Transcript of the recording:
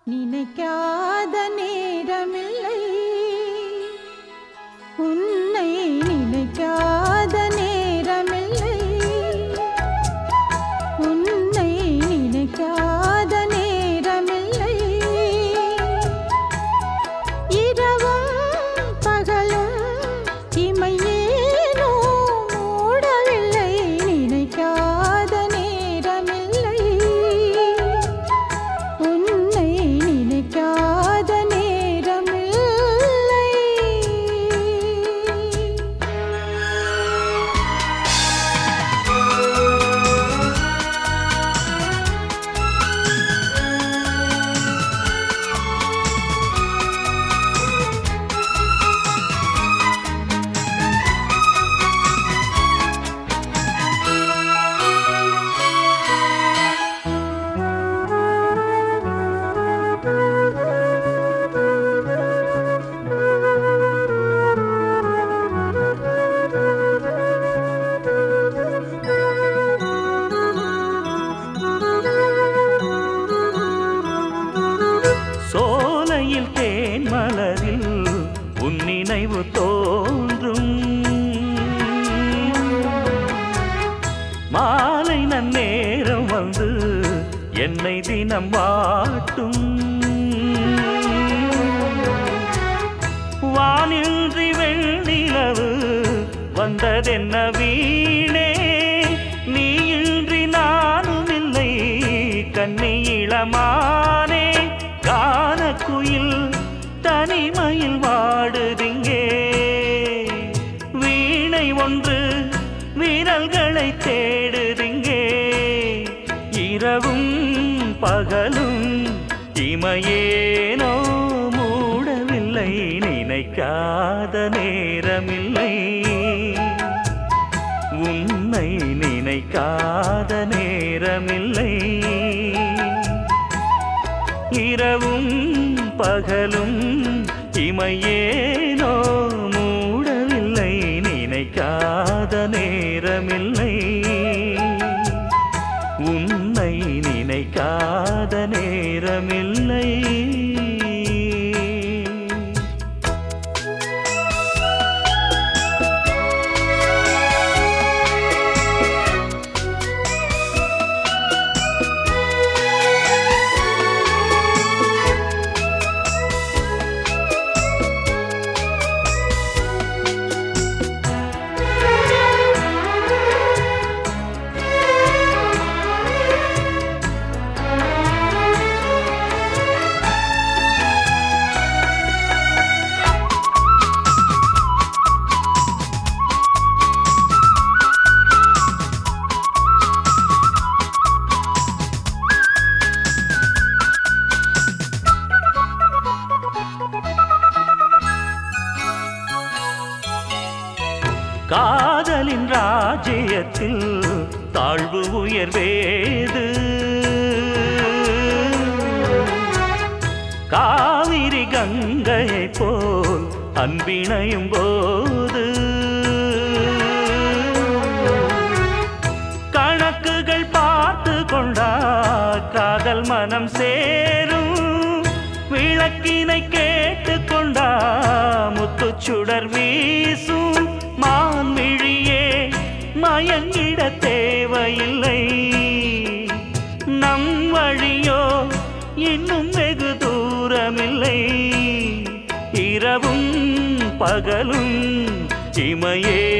நினைக்காத நேரமில்லை உன்னை நினைக்காத நேரமில்லை உன்னை நினைக்காத நேரமில்லை இரவும் பகலும் இமையேனோ மூடவில்லை நினைக்காத நேரமில்லை உன்னை நினைக்காத நேரமில்லை சோலையில் தேன் மலரில் உன் நினைவு தோன்றும் மாலை நன்னேரம் வந்து என்னை தினம் வாட்டும் வானின்றி வெண்ணிலவு வந்ததென்ன வீணே நீ இன்றி நானும் இல்லை கண்ணி இளமானே கானக்குயில் தனிமையில் வாடுதிங்கே வீணை ஒன்று வீரல்களை தேடுதிங்கே இரவும் பகலும் இமையேனோ மூடவில்லை நினைக்காத நேரமில்லை உன்னை நினைக்காத நேரமில்லை இரவும் பகலும் இமையேனோ மூடவில்லை நினைக்காத நேரமில்லை உன்னை நினைக்காத நேரமில்லை காதலின் ராஜ்யத்தில் தாழ்வு உயர்வேது காவிரி கங்கையை போல் அன்பிணையும் போது கணக்குகள் பார்த்து கொண்டா காதல் மனம் சேரும் விளக்கினை கேட்டு கொண்டா முத்துச்சுடர் வீசும் மான்மிழியே மயங்கிட தேவையில்லை நம் வழியோ இன்னும் வெகு தூரமில்லை இரவும் பகலும் இமையே